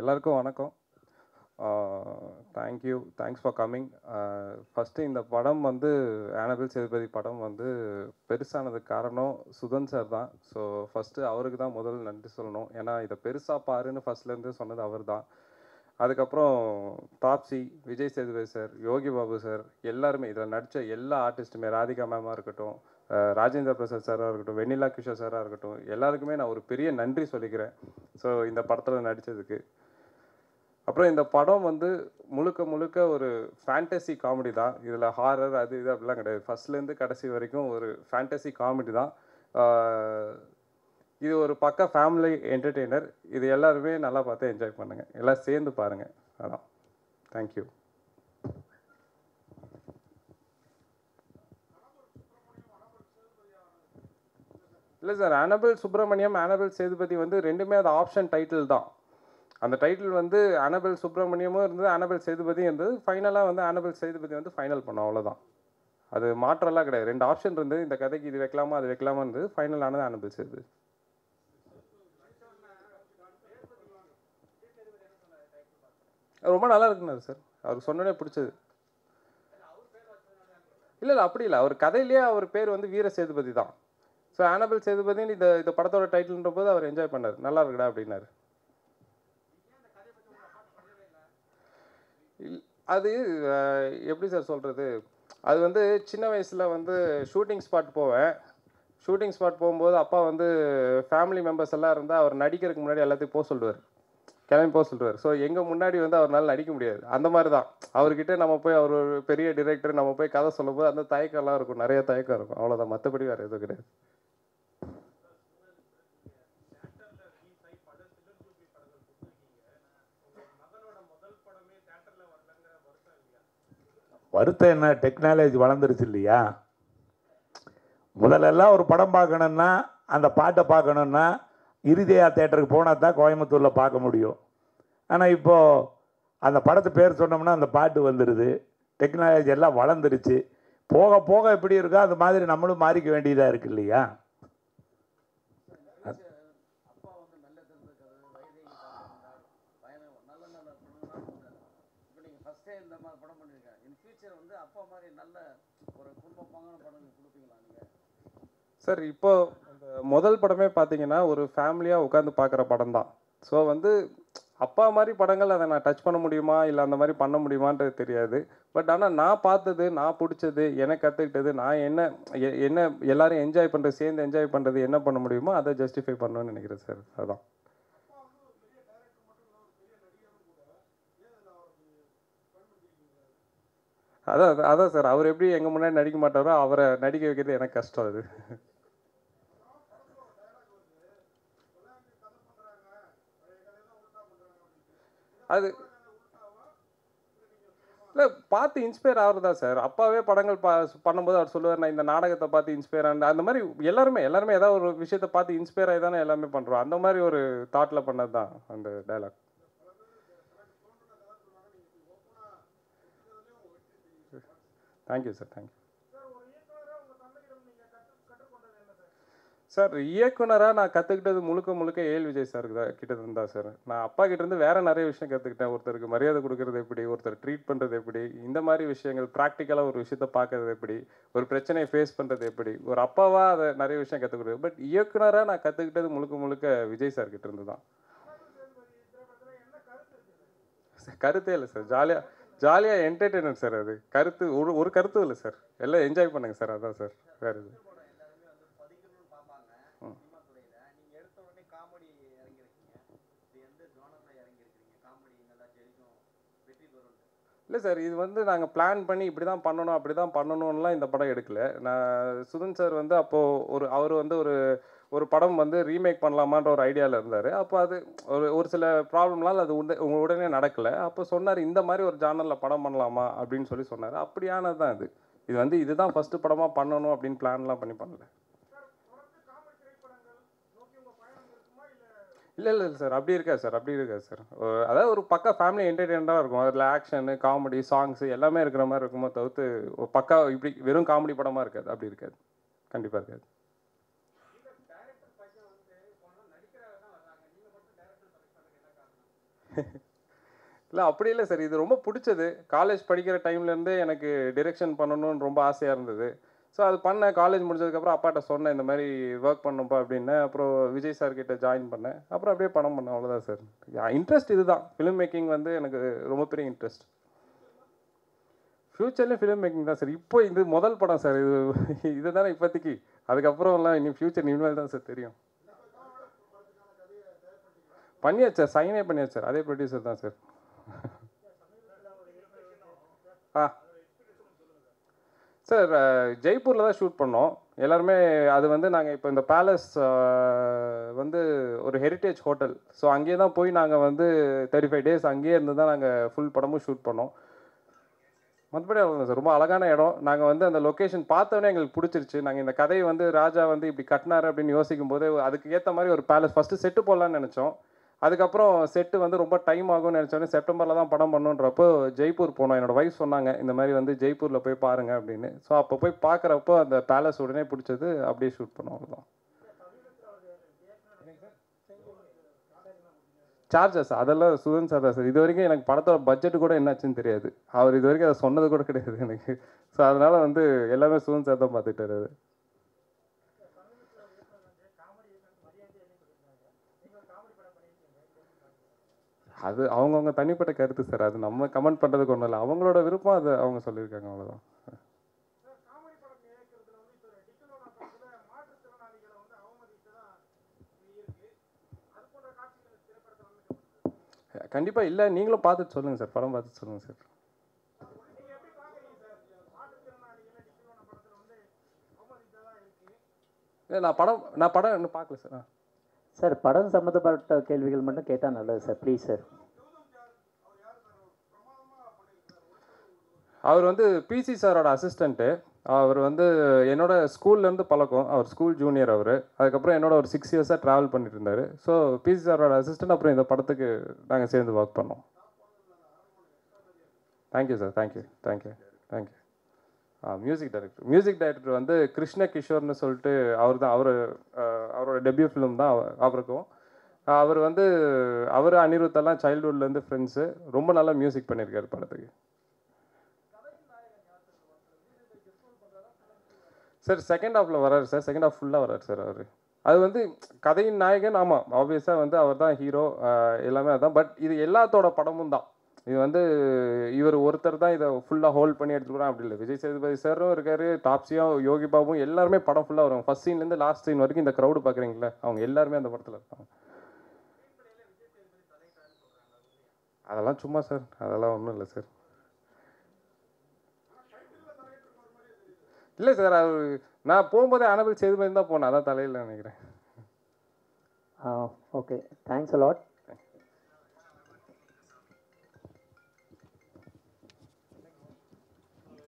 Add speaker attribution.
Speaker 1: எல்லாருக்கும் வணக்கம் thank you thanks for coming first இந்த படம் வந்து ஆனபிள் சேதுபதி படம் வந்து பெருசானதுக்கு காரணம் சுதன் சார் தான் ஸோ ஃபஸ்ட்டு அவருக்கு தான் முதல் நன்றி சொல்லணும் ஏன்னா இதை பெருசாக பாருன்னு ஃபஸ்ட்லேருந்து சொன்னது அவர் தான் அதுக்கப்புறம் தாப்சி விஜய் சேதுபதி சார் யோகி பாபு சார் எல்லாருமே இதில் நடித்த எல்லா ஆர்டிஸ்ட்டுமே ராதிகா மேமாக இருக்கட்டும் அஹ் ராஜேந்திர பிரசாத் சாராக இருக்கட்டும் வெண்ணிலா கிஷோர் சாராக இருக்கட்டும் எல்லாருக்குமே நான் ஒரு பெரிய நன்றி சொல்லிக்கிறேன் ஸோ இந்த படத்தில் நடித்ததுக்கு அப்புறம் இந்த படம் வந்து முழுக்க முழுக்க ஒரு ஃபேண்டசி காமெடி தான் இதில் ஹாரர் அது இது அப்படிலாம் கிடையாது ஃபர்ஸ்ட்லேருந்து கடைசி வரைக்கும் ஒரு ஃபேண்டசி காமெடி தான் ஆஹ் இது ஒரு பக்க ஃபேமிலி என்டர்டெய்னர் இது எல்லாருமே நல்லா பார்த்து என்ஜாய் பண்ணுங்கள் எல்லாம் சேர்ந்து பாருங்கள் அதான் தேங்க்யூ இல்லை sir Annabelle Subramaniam Annabelle Sethupathi வந்து ரெண்டுமே அது ஆப்ஷன் டைட்டில் தான் அந்த டைட்டில் வந்து அனபிள் சுப்பிரமணியமும் இருந்தது அனபிள் சேதுபதியும் இருந்தது ஃபைனலாக வந்து அனபிள் சேதுபதி வந்து ஃபைனல் பண்ணோம் அவ்வளோதான் அது மாற்றம்லாம் கிடையாது ரெண்டு ஆப்ஷன் இருந்தது இந்த கதைக்கு இது வைக்கலாமா அது வைக்கலாமா இருந்தது ஃபைனல் ஆனது அனபிள் சேதுபதி ரொம்ப நல்லா இருக்குனாரு சார் அவர் சொன்னோடனே பிடிச்சது இல்லை இல்லை அப்படி இல்லை அவர் கதையிலேயே அவர் பேர் வந்து வீர சேதுபதி தான் ஸோ ஆனபிள் சேதுபதின்னு இந்த இந்த படத்தோட டைட்டில்ன்ற போது அவர் என்ஜாய் பண்ணார் நல்லா இருக்குடா அப்படின்னாரு இல்- அது அஹ், எப்படி சார் சொல்கிறது அது வந்து சின்ன வயசில் வந்து ஷூட்டிங் ஸ்பாட் போவேன் ஷூட்டிங் ஸ்பாட் போகும்போது அப்பா வந்து ஃபேமிலி மெம்பர்ஸ் எல்லாம் இருந்தால் அவர் நடிக்கிறதுக்கு முன்னாடி எல்லாத்தையும் போக சொல்லுவார் கிளம்பி போக சொல்லுவார் ஸோ எங்கள் முன்னாடி வந்து அவரால் நடிக்க முடியாது அந்த மாதிரி தான் அவர்கிட்ட நம்ம போய் அவர் ஒரு பெரிய டிரெக்டர் நம்ம போய் கதை சொல்லும்போது அந்த தயக்கம்லாம் இருக்கும் நிறைய தயக்கம் இருக்கும் அவ்வளோதான் மற்றபடி வேறு எதுவும் கிடையாது
Speaker 2: வருத்தம் என்ன டெக்னாலஜி வளர்ந்துருச்சு இல்லையா முதல்லலாம் ஒரு படம் பார்க்கணுன்னா அந்த பாட்டை பார்க்கணுன்னா இறுதியா தேட்டருக்கு போனால் தான் கோயம்புத்தூரில் பார்க்க முடியும் ஆனால் இப்போது அந்த படத்து பேர் சொன்னோம்னா அந்த பாட்டு வந்துடுது டெக்னாலஜி எல்லாம் வளர்ந்துருச்சு போக போக எப்படி இருக்கோ அது மாதிரி நம்மளும் மாறிக்க வேண்டியதாக இருக்கு இல்லையா
Speaker 3: அப்பா வந்து நல்ல தெரிஞ்சுக்கிறது வைதேகி பார்த்திருந்தார் பயணம் நல்ல நல்ல படங்கள்லாம் பண்ணார் இப்போ நீங்கள் ஃபஸ்ட்டே இந்த மாதிரி படம் பண்ணியிருக்கேன் இன் ஃபியூச்சர் வந்து அப்பா மாதிரி நல்ல ஒரு குடும்ப பாங்கான படங்கள் கொடுப்பீங்களா நீங்கள்
Speaker 1: சார் இப்போ அந்த முதல் படமே பார்த்தீங்கன்னா ஒரு ஃபேமிலியாக உட்காந்து பார்க்குற படம் தான் ஸோ வந்து அப்பா மாதிரி படங்கள் அதை நான் டச் பண்ண முடியுமா இல்லை அந்த மாதிரி பண்ண முடியுமான்றது தெரியாது பட் ஆனால் நான் பார்த்தது நான் பிடிச்சது எனக்கு கற்றுக்கிட்டது நான் என்ன எ- என்ன எல்லாரும் என்ஜாய் பண்ணுறது சேர்ந்து என்ஜாய் பண்ணுறது என்ன பண்ண முடியுமோ அதை ஜஸ்டிஃபை பண்ணணும்னு நினைக்கிறேன் சார் அதான் அதான் அதான், அதான் சார் அவர் எப்படி எங்கள் முன்னாடி நடிக்க மாட்டாரோ அவரை நடிக்க வைக்கிறது எனக்கு கஷ்டம் அது அது இல்லை பார்த்து இன்ஸ்பயர் ஆகுறதா சார் அப்பாவே படங்கள் பா பண்ணும்போது அவர் சொல்லுவார் நான் இந்த நாடகத்தை பார்த்து இன்ஸ்பயர் ஆன அந்த மாதிரி எல்லாருமே எல்லாருமே ஏதாவது ஒரு விஷயத்தை பார்த்து இன்ஸ்பயர் ஆகி தானே எல்லாமே பண்ணுறோம் அந்த மாதிரி ஒரு தாட்டில் பண்ணது தான் அந்த dialogue thank you sir thank you sir இயக்குனராக நான் கற்றுக்கிட்டது முழுக்க முழுக்க ஏல் விஜய் சார் கிட்ட இருந்து தான் சார் நான் அப்பா கிட்ட இருந்து வேற நிறைய விஷயம் கற்றுக்கிட்டேன் ஒருத்தருக்கு மரியாதை கொடுக்கறது எப்படி ஒருத்தர் ட்ரீட் பண்ணுறது எப்படி இந்த மாதிரி விஷயங்கள் ப்ராக்டிக்கலாக ஒரு விஷயத்த பார்க்கறது எப்படி ஒரு பிரச்சனையை ஃபேஸ் பண்ணுறது எப்படி ஒரு அப்பாவாக அதை நிறைய விஷயம் கற்றுக்கிட்டது பட் இயக்குனராக நான் கற்றுக்கிட்டது முழுக்க முழுக்க விஜய் சார் கிட்ட இருந்து தான் சார், கருத்தே இல்லை சார் ஜாலியாக ஜாலியாக என்டர்டெயினர் சார் அது கருத்து ஒரு ஒரு கருத்தும் இல்லை சார் எல்லாம் என்ஜாய் பண்ணுங்க சார் அதான் சார் வேறு இது
Speaker 3: படம் எல்லாருமே வந்து பதிக்கணும்னு பார்ப்பாங்க சினிமா துறையில் நீங்கள் எடுத்த உடனே காமெடி இறங்கியிருக்கீங்க இது எந்த ஜோனரில் இறங்கியிருக்கீங்க காமெடி நல்லா ஜெயிக்கும் வெற்றி பெறும்
Speaker 1: இல்லை சார் இது வந்து நாங்கள் பிளான் பண்ணி இப்படி தான் பண்ணணும் அப்படி தான் பண்ணணும்லாம் இந்த படம் எடுக்கல நான் சுதன் சார் வந்து அப்போது ஒரு அவர் வந்து ஒரு ஒரு படம் வந்து ரீமேக் பண்ணலாமான்ற ஒரு ஐடியாவில் இருந்தார் அப்போ அது ஒரு ஒரு சில ப்ராப்ளம்னால அது உட உடனே நடக்கலை அப்போ சொன்னார் இந்த மாதிரி ஒரு ஜானலில் படம் பண்ணலாமா அப்படின்னு சொல்லி சொன்னார் அப்படியானது தான் இது இது வந்து இதுதான் ஃபஸ்ட்டு படமாக பண்ணணும் அப்படின்னு பிளான்லாம் பண்ணி பண்ணல இல்லை இல்லை இல்லை சார் அப்படி இருக்காது சார் அப்படி இருக்காது சார் ஒரு- அதாவது ஒரு பக்கா ஃபேமிலி என்டர்டெயின்மெண்ட்டாக இருக்கும் அதில் ஆக்ஷனு காமெடி சாங்ஸு எல்லாமே இருக்கிற மாதிரி இருக்குமோ தவிர்த்து ஒரு பக்கா இப்படி வெறும் காமெடி படமாக இருக்காது அப்படி இருக்காது கண்டிப்பாக இருக்காது இல்லை அப்படி இல்லை சார் இது ரொம்ப பிடிச்சது காலேஜ் படிக்கிற டைம்லேருந்தே எனக்கு டிரெக்ஷன் பண்ணணும்னு ரொம்ப ஆசையாக இருந்தது ஸோ அது பண்ணேன் காலேஜ் முடிச்சதுக்கப்புறம் அப்பாட்ட சொன்னேன் இந்த மாதிரி ஒர்க் பண்ணும்பா அப்படின்னு அப்புறம் விஜய் சார் கிட்ட ஜாயின் பண்ணேன் அப்புறம் அப்படியே படம் பண்ணேன் அவ்வளோதான் சார் இன்ட்ரெஸ்ட் இதுதான் ஃபிலிம் மேக்கிங் வந்து எனக்கு ரொம்ப பெரிய இன்ட்ரெஸ்ட் ஃப்யூச்சர்லேயும் ஃபிலிம் மேக்கிங் தான் சார் இப்போ இது முதல் படம் சார் இது இதுதானே இப்போதைக்கு அதுக்கப்புறம்லாம் இனி ஃப்யூச்சர் இனிமேல் தான் சார் தெரியும் பண்ணியாச்சு சார் சைனே பண்ணியாச்சு சார் அதே ப்ரொடியூசர் தான் சார் ஆ சார் ஜெய்ப்பூரில் தான் ஷூட் பண்ணோம் எல்லாருமே அது வந்து நாங்கள் இப்போ இந்த பேலஸ் வந்து ஒரு ஹெரிட்டேஜ் ஹோட்டல் ஸோ அங்கேயே தான் போய் நாங்கள் வந்து தேர்ட்டி ஃபைவ் டேஸ் அங்கேயே இருந்து தான் நாங்கள் ஃபுல் படமும் ஷூட் பண்ணோம் மற்றபடி அவ்வளோதான் சார் ரொம்ப அழகான இடம் நாங்கள் வந்து அந்த லொக்கேஷன் பார்த்தோன்னே எங்களுக்கு பிடிச்சிருச்சு நாங்கள் இந்த கதையை வந்து ராஜா வந்து இப்படி கட்டினாரு அப்படின்னு யோசிக்கும் போது அதுக்கு ஏற்ற மாதிரி ஒரு பேலஸ் ஃபஸ்ட்டு செட்டு போடலான்னு நினச்சோம் அதுக்கப்புறம் செட்டு வந்து ரொம்ப டைம் ஆகும்னு நினச்சோன்னே செப்டம்பரில் தான் படம் பண்ணுன்றப்போ ஜெய்ப்பூர் போனோம் என்னோட வைஃப் சொன்னாங்க இந்த மாதிரி வந்து ஜெய்ப்பூரில் போய் பாருங்க அப்படின்னு ஸோ அப்போ போய் பார்க்குறப்போ அந்த பேலஸ் உடனே பிடிச்சது அப்படியே ஷூட் பண்ணோம் அவ்வளோதான் சார்ஜஸ் அதெல்லாம் சுதன் சார் தான் சார் இது வரைக்கும் எனக்கு படத்தோட பட்ஜெட் கூட என்னாச்சுன்னு தெரியாது அவர் இது வரைக்கும் அதை சொன்னது கூட கிடையாது எனக்கு ஸோ அதனால வந்து எல்லாமே சுதன் சார் தான் பார்த்துட்டாரு அது அது அவங்கவுங்க தனிப்பட்ட கருத்து சார் அது நம்ம கமெண்ட் பண்ணுறதுக்கு ஒன்றும் இல்லை அவங்களோட விருப்பம் அது அவங்க சொல்லியிருக்காங்க அவ்வளோதான் கண்டிப்பாக இல்லை நீங்களும் பார்த்துட்டு சொல்லுங்கள் சார் படம் பார்த்துட்டு சொல்லுங்கள் சார் இல்லை நான் படம் நான் படம் இன்னும் பார்க்கல சார் ஆ
Speaker 4: சார் படம் சம்மந்தப்பட்ட கேள்விகள் மட்டும் கேட்டால் நல்லது சார் ப்ளீஸ் சார்
Speaker 1: அவர் வந்து பிசி சாரோட அசிஸ்டண்ட்டு அவர் வந்து என்னோட ஸ்கூல்லேருந்து பழக்கம் அவர் ஸ்கூல் ஜூனியர் அவர் அதுக்கப்புறம் என்னோட ஒரு சிக்ஸ் இயர்ஸாக ட்ராவல் பண்ணிட்டு இருந்தார் ஸோ பிசி சாரோட அசிஸ்டன்ட் அப்புறம் இந்த படத்துக்கு நாங்கள் சேர்ந்து ஒர்க் பண்ணோம் thank you sir thank you thank you thank you ஆ மியூசிக் டைரக்டர் மியூசிக் டைரக்டர் வந்து கிருஷ்ண கிஷோர்னு சொல்லிட்டு அவர் தான் அவர் அவரோட டெபியூ ஃபிலிம் தான் அவ- அவருக்கும் அவர் வந்து அவர் அனிருத்தெல்லாம் சைல்ட்ஹுட்லேருந்து ஃப்ரெண்ட்ஸு ரொம்ப நல்லா மியூசிக் பண்ணியிருக்காரு படத்துக்கு சார் செகண்ட் ஹாஃபில் வராரு சார் செகண்ட் ஹாஃப் ஃபுல்லாக வராரு சார் அவர் அது வந்து கதையின் நாயகன் ஆமாம் ஆப்வியஸாக வந்து அவர் தான் ஹீரோ எல்லாமே அதான் பட் இது எல்லாத்தோட படமும் தான் இது வந்து இவர் ஒருத்தர் தான் இதை ஃபுல்லாக ஹோல்ட் பண்ணி எடுத்துக்கிறான் அப்படி இல்லை விஜய் சேதுபதி சாரும் இருக்காரு டாப்ஸியும் யோகி பாபும் எல்லாருமே படம் ஃபுல்லாக வரும் ஃபர்ஸ்ட் சீன்லேருந்து லாஸ்ட் சீன் வரைக்கும் இந்த க்ரௌடு பார்க்குறீங்களே அவங்க எல்லாருமே அந்த படத்தில் இருப்பாங்க அதெல்லாம் சும்மா சார் அதெல்லாம் ஒன்றும் இல்லை சார் இல்லை சார் அவர் நான் போகும்போதே அனபிள் சேதுபதி தான் போனேன் அதான் தலையில் நினைக்கிறேன்
Speaker 4: ஓகே தேங்க்ஸ் அலாட்